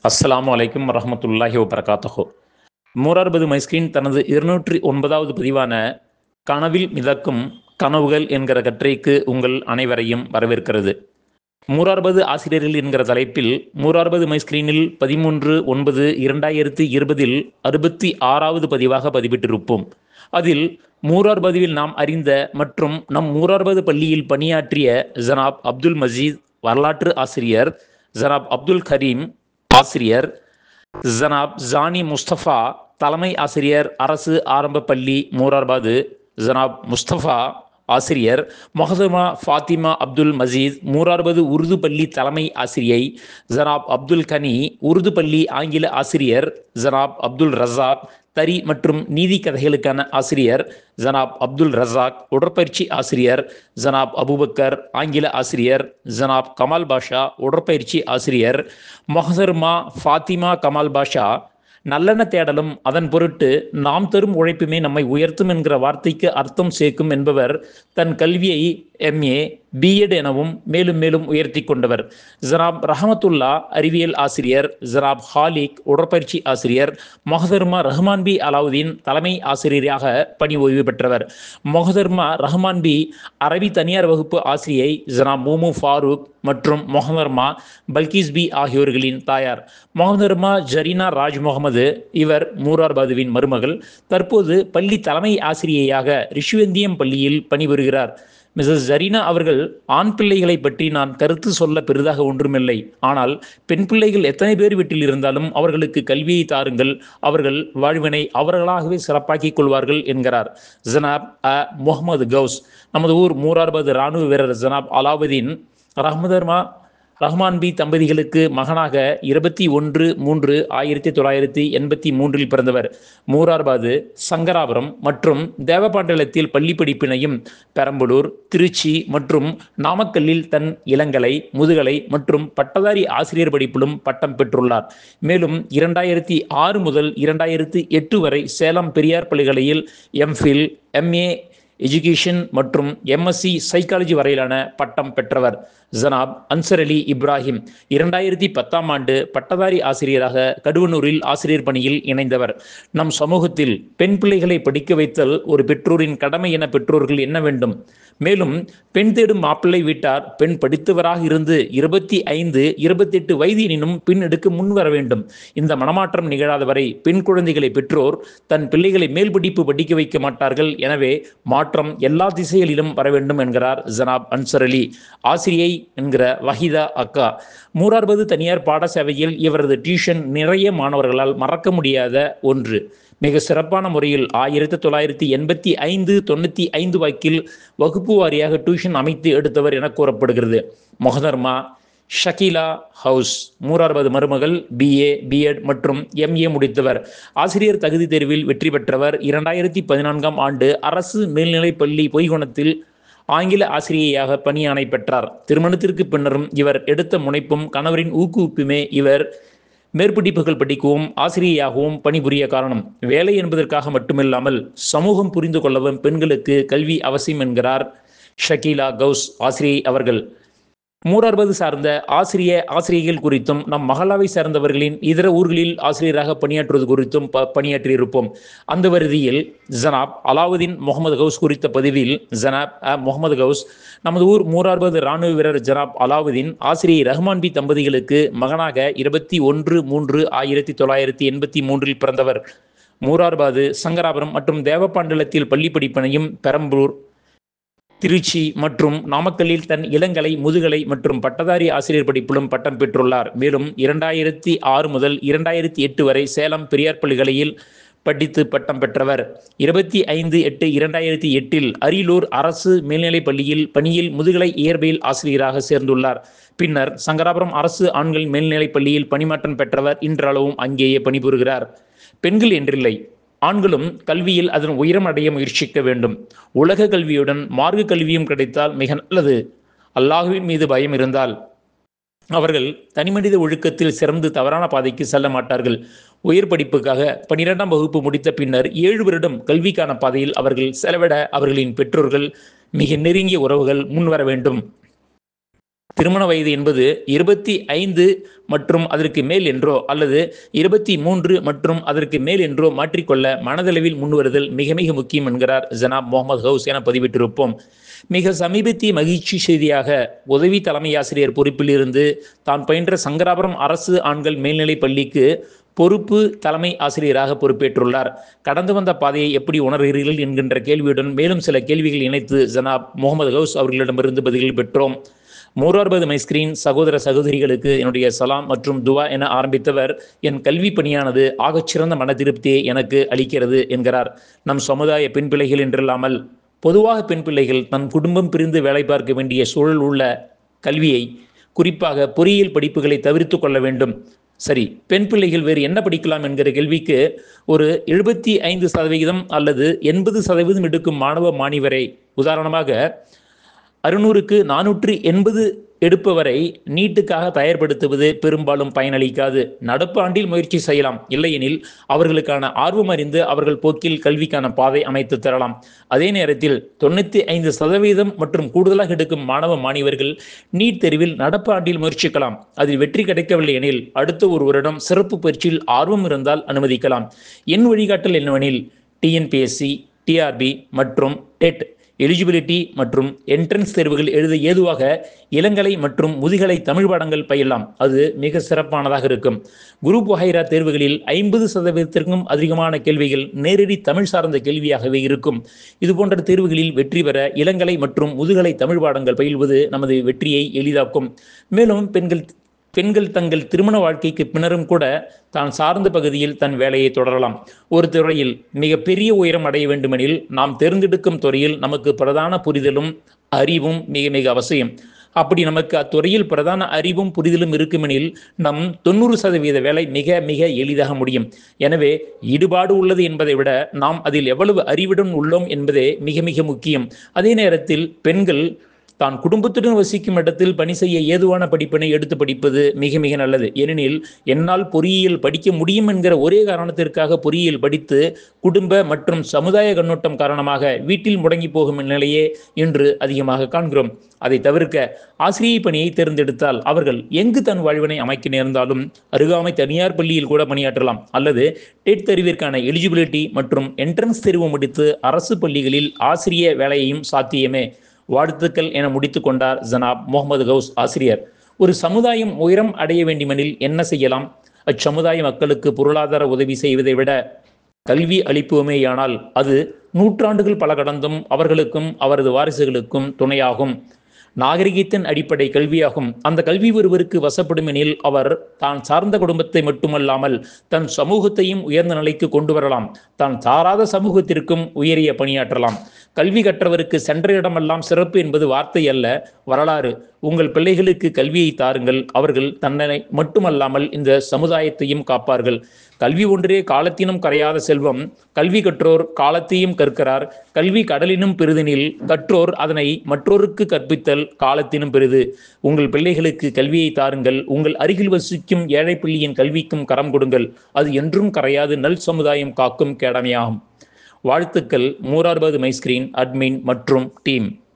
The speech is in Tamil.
அஸ்ஸலாமு அலைக்கும் வரஹமத்துல்லாஹி வபரகாத்தஹோ மூரார்பது மைஸ்கிரீன் தனது இருநூற்றி ஒன்பதாவது பதிவான கனவில் மிதக்கும் கனவுகள் என்கிற கட்டுரைக்கு உங்கள் அனைவரையும் வரவேற்கிறது மூரார்பது ஆசிரியர்கள் என்கிற தலைப்பில் மூரார்பது மைஸ்கிரீனில் பதிமூன்று ஒன்பது இரண்டாயிரத்தி இருபதில் அறுபத்தி ஆறாவது பதிவாக பதிவிட்டிருப்போம் அதில் மூரார் பதிவில் நாம் அறிந்த மற்றும் நம் மூரார்பது பள்ளியில் பணியாற்றிய ஜனாப் அப்துல் மஜீத் வரலாற்று ஆசிரியர் ஜனாப் அப்துல் கரீம் ஆசிரியர் ஜனாப் ஜானி முஸ்தபா தலைமை ஆசிரியர் அரசு ஆரம்ப பள்ளி மூரார்பாது ஜனாப் முஸ்தபா ஆசிரியர் மொஹதமா ஃபாத்திமா அப்துல் மஜீத் மூரார்பது உருது பள்ளி தலைமை ஆசிரியை ஜனாப் அப்துல் கனி உருது பள்ளி ஆங்கில ஆசிரியர் ஜனாப் அப்துல் ரசாக் தரி மற்றும் நீதி கதைகளுக்கான ஆசிரியர் ஜனாப் அப்துல் ரசாக் உடற்பயிற்சி ஆசிரியர் ஜனாப் அபுபக்கர் ஆங்கில ஆசிரியர் ஜனாப் கமால் பாஷா உடற்பயிற்சி ஆசிரியர் மொஹதர்மா ஃபாத்திமா கமால் பாஷா நல்லெண்ண தேடலும் அதன் பொருட்டு நாம் தரும் உழைப்புமே நம்மை உயர்த்தும் என்கிற வார்த்தைக்கு அர்த்தம் சேர்க்கும் என்பவர் தன் கல்வியை எம்ஏ பிஎட் எனவும் மேலும் மேலும் உயர்த்தி கொண்டவர் ஜனாப் ரஹமத்துல்லா அறிவியல் ஆசிரியர் ஜனாப் ஹாலிக் உடற்பயிற்சி ஆசிரியர் மொஹதர்மா ரஹ்மான் பி அலாவுதீன் தலைமை ஆசிரியராக பணி ஓய்வு பெற்றவர் மொஹதர்மா ரஹ்மான் பி அரபி தனியார் வகுப்பு ஆசிரியை ஜனாப் மோமு ஃபாரூக் மற்றும் மொஹதர்மா பல்கிஸ் பி ஆகியோர்களின் தாயார் மொஹதர்மா ஜரீனா ராஜ் முகமது இவர் மூரார்பாதுவின் மருமகள் தற்போது பள்ளி தலைமை ஆசிரியையாக ரிஷுவந்தியம் பள்ளியில் பணிபுரிகிறார் மிஸ்ஸஸ் ஜரீனா அவர்கள் ஆண் பிள்ளைகளை பற்றி நான் கருத்து சொல்ல பெரிதாக ஒன்றுமில்லை ஆனால் பெண் பிள்ளைகள் எத்தனை பேர் வீட்டில் இருந்தாலும் அவர்களுக்கு கல்வியை தாருங்கள் அவர்கள் வாழ்வினை அவர்களாகவே சிறப்பாக்கிக் கொள்வார்கள் என்கிறார் ஜனாப் அ முகமது கவுஸ் நமது ஊர் மூரார்பது இராணுவ வீரர் ஜனாப் அலாவுதீன் ரஹ்மதர்மா ரஹ்மான் பி தம்பதிகளுக்கு மகனாக இருபத்தி ஒன்று மூன்று ஆயிரத்தி தொள்ளாயிரத்தி எண்பத்தி மூன்றில் பிறந்தவர் மூரார்பாது சங்கராபுரம் மற்றும் தேவபாண்டலத்தில் பள்ளி படிப்பினையும் பெரம்பலூர் திருச்சி மற்றும் நாமக்கல்லில் தன் இளங்கலை முதுகலை மற்றும் பட்டதாரி ஆசிரியர் படிப்பிலும் பட்டம் பெற்றுள்ளார் மேலும் இரண்டாயிரத்தி ஆறு முதல் இரண்டாயிரத்தி எட்டு வரை சேலம் பெரியார் பல்கலையில் எம்ஃபில் எம்ஏ எஜுகேஷன் மற்றும் எம்எஸ்சி சைக்காலஜி வரையிலான பட்டம் பெற்றவர் ஜனாப் அன்சர் அலி இப்ராஹிம் இரண்டாயிரத்தி பத்தாம் ஆண்டு பட்டதாரி ஆசிரியராக கடுவனூரில் ஆசிரியர் பணியில் இணைந்தவர் நம் சமூகத்தில் பெண் பிள்ளைகளை படிக்க வைத்தல் ஒரு பெற்றோரின் கடமை என பெற்றோர்கள் என்ன வேண்டும் மேலும் பெண் தேடும் மாப்பிள்ளை வீட்டார் பெண் படித்தவராக இருந்து இருபத்தி ஐந்து இருபத்தெட்டு வயது எனினும் பெண் எடுக்க முன் வர வேண்டும் இந்த மனமாற்றம் நிகழாத வரை பெண் குழந்தைகளை பெற்றோர் தன் பிள்ளைகளை மேல் படிப்பு படிக்க வைக்க மாட்டார்கள் எனவே மாற்றம் எல்லா திசைகளிலும் வர வேண்டும் என்கிறார் ஜனாப் அன்சர் அலி ஆசிரியை என்கிற வஹிதா அக்கா மூரார்பது தனியார் பாடசேவையில் இவரது டியூஷன் நிறைய மாணவர்களால் மறக்க முடியாத ஒன்று மிக சிறப்பான முறையில் ஆயிரத்தி தொள்ளாயிரத்தி எண்பத்தி ஐந்து தொண்ணூற்றி ஐந்து வாக்கில் வகுப்பு வாரியாக டியூஷன் அமைத்து எடுத்தவர் என கூறப்படுகிறது மொஹதர்மா ஷகீலா ஹவுஸ் மூரார்பது மருமகள் பிஏ பிஎட் மற்றும் எம்ஏ முடித்தவர் ஆசிரியர் தகுதி தேர்வில் வெற்றி பெற்றவர் இரண்டாயிரத்தி பதினான்காம் ஆண்டு அரசு மேல்நிலைப்பள்ளி பொய்குணத்தில் ஆங்கில ஆசிரியையாக பணியாணை பெற்றார் திருமணத்திற்கு பின்னரும் இவர் எடுத்த முனைப்பும் கணவரின் ஊக்குவிப்புமே இவர் மேற்படிப்புகள் படிக்கவும் ஆசிரியையாகவும் பணிபுரிய காரணம் வேலை என்பதற்காக மட்டுமில்லாமல் சமூகம் புரிந்து கொள்ளவும் பெண்களுக்கு கல்வி அவசியம் என்கிறார் ஷக்கீலா கவுஸ் ஆசிரியை அவர்கள் மூரார்பது சார்ந்த ஆசிரிய ஆசிரியர்கள் குறித்தும் நம் மகளாவை சார்ந்தவர்களின் இதர ஊர்களில் ஆசிரியராக பணியாற்றுவது குறித்தும் ப பணியாற்றியிருப்போம் அந்த வருதியில் ஜனாப் அலாவுதீன் முகமது கவுஸ் குறித்த பதிவில் ஜனாப் அ முகமது கவுஸ் நமது ஊர் மூரார்பது இராணுவ வீரர் ஜனாப் அலாவுதீன் ஆசிரியை ரஹ்மான் பி தம்பதிகளுக்கு மகனாக இருபத்தி ஒன்று மூன்று ஆயிரத்தி தொள்ளாயிரத்தி எண்பத்தி மூன்றில் பிறந்தவர் மூரார்பாது சங்கராபுரம் மற்றும் தேவபாண்டலத்தில் பள்ளி படிப்பினையும் பெரம்பலூர் திருச்சி மற்றும் நாமக்கல்லில் தன் இளங்கலை முதுகலை மற்றும் பட்டதாரி ஆசிரியர் படிப்பிலும் பட்டம் பெற்றுள்ளார் மேலும் இரண்டாயிரத்தி ஆறு முதல் இரண்டாயிரத்தி எட்டு வரை சேலம் பெரியார் பல்கலையில் படித்து பட்டம் பெற்றவர் இருபத்தி ஐந்து எட்டு இரண்டாயிரத்தி எட்டில் அரியலூர் அரசு மேல்நிலைப் பள்ளியில் பணியில் முதுகலை இயற்பியல் ஆசிரியராக சேர்ந்துள்ளார் பின்னர் சங்கராபுரம் அரசு ஆண்கள் மேல்நிலைப் பள்ளியில் பணிமாற்றம் பெற்றவர் இன்றளவும் அங்கேயே பணிபுரிகிறார் பெண்கள் என்றில்லை ஆண்களும் கல்வியில் அதன் உயரம் அடைய முயற்சிக்க வேண்டும் உலக கல்வியுடன் மார்க்க கல்வியும் கிடைத்தால் மிக நல்லது அல்லாஹுவின் மீது பயம் இருந்தால் அவர்கள் தனிமனித ஒழுக்கத்தில் சிறந்து தவறான பாதைக்கு செல்ல மாட்டார்கள் உயர் படிப்புக்காக பனிரெண்டாம் வகுப்பு முடித்த பின்னர் ஏழு வருடம் கல்விக்கான பாதையில் அவர்கள் செலவிட அவர்களின் பெற்றோர்கள் மிக நெருங்கிய உறவுகள் முன்வர வேண்டும் திருமண வயது என்பது இருபத்தி ஐந்து மற்றும் அதற்கு மேல் என்றோ அல்லது இருபத்தி மூன்று மற்றும் அதற்கு மேல் என்றோ மாற்றிக்கொள்ள மனதளவில் முன்வருதல் மிக மிக முக்கியம் என்கிறார் ஜனாப் முகமது ஹவுஸ் என பதிவிட்டிருப்போம் மிக சமீபத்திய மகிழ்ச்சி செய்தியாக உதவி தலைமை ஆசிரியர் பொறுப்பில் இருந்து தான் பயின்ற சங்கராபுரம் அரசு ஆண்கள் மேல்நிலைப் பள்ளிக்கு பொறுப்பு தலைமை ஆசிரியராக பொறுப்பேற்றுள்ளார் கடந்து வந்த பாதையை எப்படி உணர்கிறீர்கள் என்கின்ற கேள்வியுடன் மேலும் சில கேள்விகள் இணைத்து ஜனாப் முகமது ஹவுஸ் அவர்களிடமிருந்து பதில்கள் பெற்றோம் மூரார்பது மைஸ்கிரீன் சகோதர சகோதரிகளுக்கு என்னுடைய சலாம் மற்றும் துவா என ஆரம்பித்தவர் என் கல்வி பணியானது ஆகச்சிறந்த மன திருப்தியை எனக்கு அளிக்கிறது என்கிறார் நம் சமுதாய பெண் பிள்ளைகள் என்றில்லாமல் பொதுவாக பெண் பிள்ளைகள் தன் குடும்பம் பிரிந்து வேலை பார்க்க வேண்டிய சூழல் உள்ள கல்வியை குறிப்பாக பொறியியல் படிப்புகளை தவிர்த்து கொள்ள வேண்டும் சரி பெண் பிள்ளைகள் வேறு என்ன படிக்கலாம் என்கிற கேள்விக்கு ஒரு எழுபத்தி ஐந்து சதவிகிதம் அல்லது எண்பது சதவீதம் எடுக்கும் மாணவ மாணவரை உதாரணமாக அறுநூறுக்கு நானூற்று எண்பது எடுப்பவரை நீட்டுக்காக தயார்படுத்துவது பெரும்பாலும் பயனளிக்காது நடப்பு ஆண்டில் முயற்சி செய்யலாம் இல்லையெனில் அவர்களுக்கான ஆர்வம் அறிந்து அவர்கள் போக்கில் கல்விக்கான பாதை அமைத்து தரலாம் அதே நேரத்தில் தொண்ணூற்றி ஐந்து சதவீதம் மற்றும் கூடுதலாக எடுக்கும் மாணவ மாணவர்கள் நீட் தேர்வில் நடப்பு ஆண்டில் முயற்சிக்கலாம் அதில் வெற்றி கிடைக்கவில்லை எனில் அடுத்த ஒரு வருடம் சிறப்பு பயிற்சியில் ஆர்வம் இருந்தால் அனுமதிக்கலாம் என் வழிகாட்டல் என்னவெனில் டிஎன்பிஎஸ்சி டிஆர்பி மற்றும் டெட் எலிஜிபிலிட்டி மற்றும் என்ட்ரன்ஸ் தேர்வுகள் எழுத ஏதுவாக இளங்கலை மற்றும் முதுகலை தமிழ் பாடங்கள் பயிலலாம் அது மிக சிறப்பானதாக இருக்கும் குரூப் வகைரா தேர்வுகளில் ஐம்பது சதவீதத்திற்கும் அதிகமான கேள்விகள் நேரடி தமிழ் சார்ந்த கேள்வியாகவே இருக்கும் இதுபோன்ற தேர்வுகளில் வெற்றி பெற இளங்கலை மற்றும் முதுகலை தமிழ் பாடங்கள் பயில்வது நமது வெற்றியை எளிதாக்கும் மேலும் பெண்கள் பெண்கள் தங்கள் திருமண வாழ்க்கைக்கு பின்னரும் கூட தான் சார்ந்த பகுதியில் தன் வேலையை தொடரலாம் ஒரு துறையில் மிக பெரிய உயரம் அடைய வேண்டுமெனில் நாம் தேர்ந்தெடுக்கும் துறையில் நமக்கு பிரதான புரிதலும் அறிவும் மிக மிக அவசியம் அப்படி நமக்கு அத்துறையில் பிரதான அறிவும் புரிதலும் இருக்குமெனில் நம் தொண்ணூறு சதவீத வேலை மிக மிக எளிதாக முடியும் எனவே ஈடுபாடு உள்ளது என்பதை விட நாம் அதில் எவ்வளவு அறிவுடன் உள்ளோம் என்பதே மிக மிக முக்கியம் அதே நேரத்தில் பெண்கள் தான் குடும்பத்துடன் வசிக்கும் இடத்தில் பணி செய்ய ஏதுவான படிப்பினை எடுத்து படிப்பது மிக மிக நல்லது ஏனெனில் என்னால் பொறியியல் படிக்க முடியும் என்கிற ஒரே காரணத்திற்காக பொறியியல் படித்து குடும்ப மற்றும் சமுதாய கண்ணோட்டம் காரணமாக வீட்டில் முடங்கி போகும் நிலையே இன்று அதிகமாக காண்கிறோம் அதை தவிர்க்க ஆசிரியை பணியை தேர்ந்தெடுத்தால் அவர்கள் எங்கு தன் வாழ்வினை அமைக்க நேர்ந்தாலும் அருகாமை தனியார் பள்ளியில் கூட பணியாற்றலாம் அல்லது டெட் தேர்விற்கான எலிஜிபிலிட்டி மற்றும் என்ட்ரன்ஸ் தேர்வு முடித்து அரசு பள்ளிகளில் ஆசிரிய வேலையையும் சாத்தியமே வாழ்த்துக்கள் என முடித்து கொண்டார் ஜனாப் முகமது கவுஸ் ஆசிரியர் ஒரு சமுதாயம் உயரம் அடைய வேண்டுமெனில் என்ன செய்யலாம் அச்சமுதாய மக்களுக்கு பொருளாதார உதவி செய்வதை விட கல்வி அளிப்போமேயானால் அது நூற்றாண்டுகள் பல கடந்தும் அவர்களுக்கும் அவரது வாரிசுகளுக்கும் துணையாகும் நாகரிகத்தின் அடிப்படை கல்வியாகும் அந்த கல்வி ஒருவருக்கு வசப்படும் எனில் அவர் தான் சார்ந்த குடும்பத்தை மட்டுமல்லாமல் தன் சமூகத்தையும் உயர்ந்த நிலைக்கு கொண்டு வரலாம் தான் சாராத சமூகத்திற்கும் உயரிய பணியாற்றலாம் கல்வி கற்றவருக்கு சென்ற இடமெல்லாம் சிறப்பு என்பது வார்த்தை அல்ல வரலாறு உங்கள் பிள்ளைகளுக்கு கல்வியை தாருங்கள் அவர்கள் தன்னை மட்டுமல்லாமல் இந்த சமுதாயத்தையும் காப்பார்கள் கல்வி ஒன்றே காலத்தினும் கரையாத செல்வம் கல்வி கற்றோர் காலத்தையும் கற்கிறார் கல்வி கடலினும் பெரிதெனில் கற்றோர் அதனை மற்றோருக்கு கற்பித்தல் காலத்தினும் பெரிது உங்கள் பிள்ளைகளுக்கு கல்வியை தாருங்கள் உங்கள் அருகில் வசிக்கும் ஏழை பிள்ளையின் கல்விக்கும் கரம் கொடுங்கள் அது என்றும் கரையாது நல் சமுதாயம் காக்கும் கேடமையாகும் வாழ்த்துக்கள் மூரார்பது மைஸ்கிரீன் அட்மின் மற்றும் டீம்